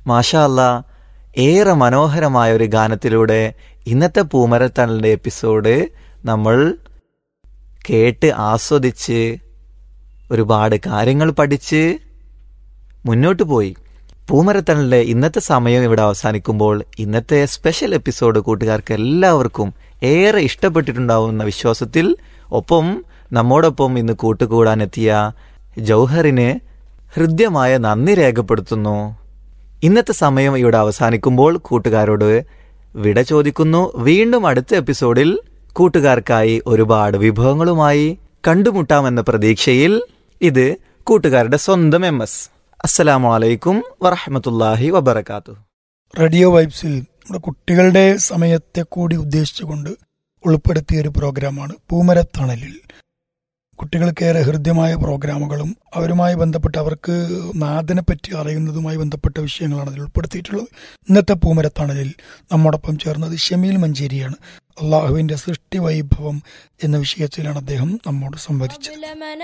മാഷാ അല്ല ഏറെ മനോഹരമായ ഒരു ഗാനത്തിലൂടെ ഇന്നത്തെ പൂമരത്തണലിന്റെ എപ്പിസോഡ് നമ്മൾ കേട്ട് ആസ്വദിച്ച് ഒരുപാട് കാര്യങ്ങൾ പഠിച്ച് മുന്നോട്ട് പോയി പൂമരത്തണലിന്റെ ഇന്നത്തെ സമയം ഇവിടെ അവസാനിക്കുമ്പോൾ ഇന്നത്തെ സ്പെഷ്യൽ എപ്പിസോഡ് കൂട്ടുകാർക്ക് എല്ലാവർക്കും ഏറെ ഇഷ്ടപ്പെട്ടിട്ടുണ്ടാവുന്ന വിശ്വാസത്തിൽ ഒപ്പം നമ്മോടൊപ്പം ഇന്ന് കൂട്ടുകൂടാനെത്തിയ ജൗഹറിന് ഹൃദ്യമായ നന്ദി രേഖപ്പെടുത്തുന്നു ഇന്നത്തെ സമയം ഇവിടെ അവസാനിക്കുമ്പോൾ കൂട്ടുകാരോട് വിട ചോദിക്കുന്നു വീണ്ടും അടുത്ത എപ്പിസോഡിൽ കൂട്ടുകാർക്കായി ഒരുപാട് വിഭവങ്ങളുമായി കണ്ടുമുട്ടാമെന്ന പ്രതീക്ഷയിൽ ഇത് കൂട്ടുകാരുടെ സ്വന്തം എം എസ് അസ്സലാമലൈക്കും വറഹമത്തല്ലാഹി വബർക്കാത്തു റേഡിയോ വൈബ്സിൽ നമ്മുടെ കുട്ടികളുടെ സമയത്തെ കൂടി ഉദ്ദേശിച്ചുകൊണ്ട് ഉൾപ്പെടുത്തിയ ഒരു പ്രോഗ്രാമാണ് പൂമരത്തണലിൽ കുട്ടികൾക്കേറെ ഹൃദ്യമായ പ്രോഗ്രാമുകളും അവരുമായി ബന്ധപ്പെട്ട് അവർക്ക് നാദിനെ പറ്റി അറിയുന്നതുമായി ബന്ധപ്പെട്ട വിഷയങ്ങളാണ് അതിൽ ഉൾപ്പെടുത്തിയിട്ടുള്ളത് ഇന്നത്തെ പൂമരത്തണലിൽ നമ്മോടൊപ്പം ചേർന്നത് ഷമീൽ മഞ്ചേരിയാണ് അള്ളാഹുവിന്റെ സൃഷ്ടി വൈഭവം എന്ന വിഷയത്തിലാണ് അദ്ദേഹം നമ്മോട് സംവദിച്ചത്